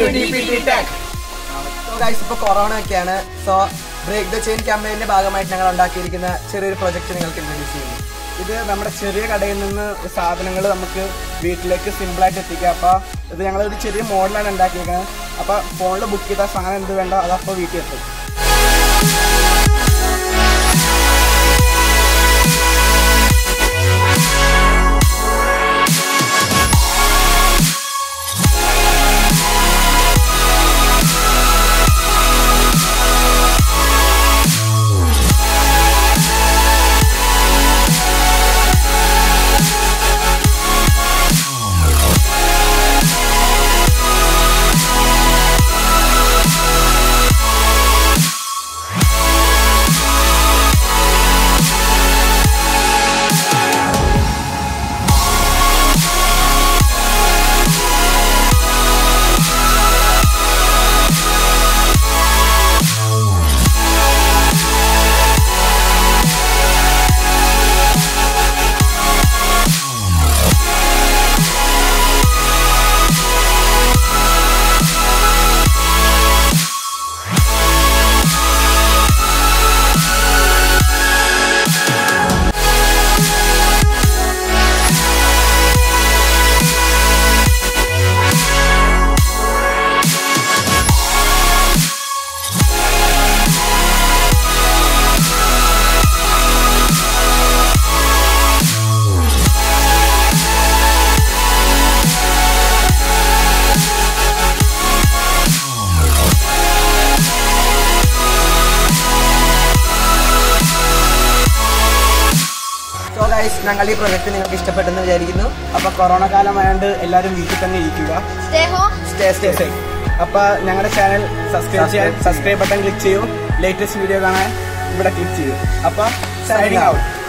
Guys ഇപ്പൊ corona ഒക്കെയാണ് so break the chain ക്യാമ്പയിന്റെ ഭാഗമായിട്ട് ഞങ്ങൾ ഉണ്ടാക്കിയിരിക്കുന്ന ചെറിയൊരു പ്രൊജക്ട് നിങ്ങൾക്ക് ഇൻട്രൊഡ്യൂസ് ചെയ്യുന്നു ഇത് നമ്മുടെ ചെറിയ കടയിൽ നിന്ന് സാധനങ്ങൾ നമുക്ക് വീട്ടിലേക്ക് സിമ്പിളായിട്ട് എത്തിക്കാം അപ്പോൾ ഇത് ഞങ്ങൾ ഒരു ചെറിയ മോഡലാണ് ഉണ്ടാക്കിയിരിക്കുന്നത് അപ്പോൾ ഫോണിൽ ബുക്ക് ചെയ്ത സാധനം എന്ത് വേണ്ടോ അതപ്പോൾ വീട്ടിൽ എത്തും സോ ഗൈസ് ഞങ്ങൾ ഈ പ്രൊജക്ട് നിങ്ങൾക്ക് ഇഷ്ടപ്പെട്ടെന്ന് വിചാരിക്കുന്നു അപ്പോൾ കൊറോണ കാലമായതുകൊണ്ട് എല്ലാവരും വീട്ടിൽ തന്നെ ഇരിക്കുക Stay home. Stay stay safe അപ്പോൾ ഞങ്ങളുടെ ചാനൽ സബ്സ്ക്രൈബ് ചെയ്യാൻ സബ്സ്ക്രൈബ് ബട്ടൺ ക്ലിക്ക് ചെയ്യൂ ലേറ്റസ്റ്റ് വീഡിയോ കാണാൻ ഇവിടെ ക്ലിക്ക് ചെയ്യൂ അപ്പോൾ സൈനിങ് ഔട്ട്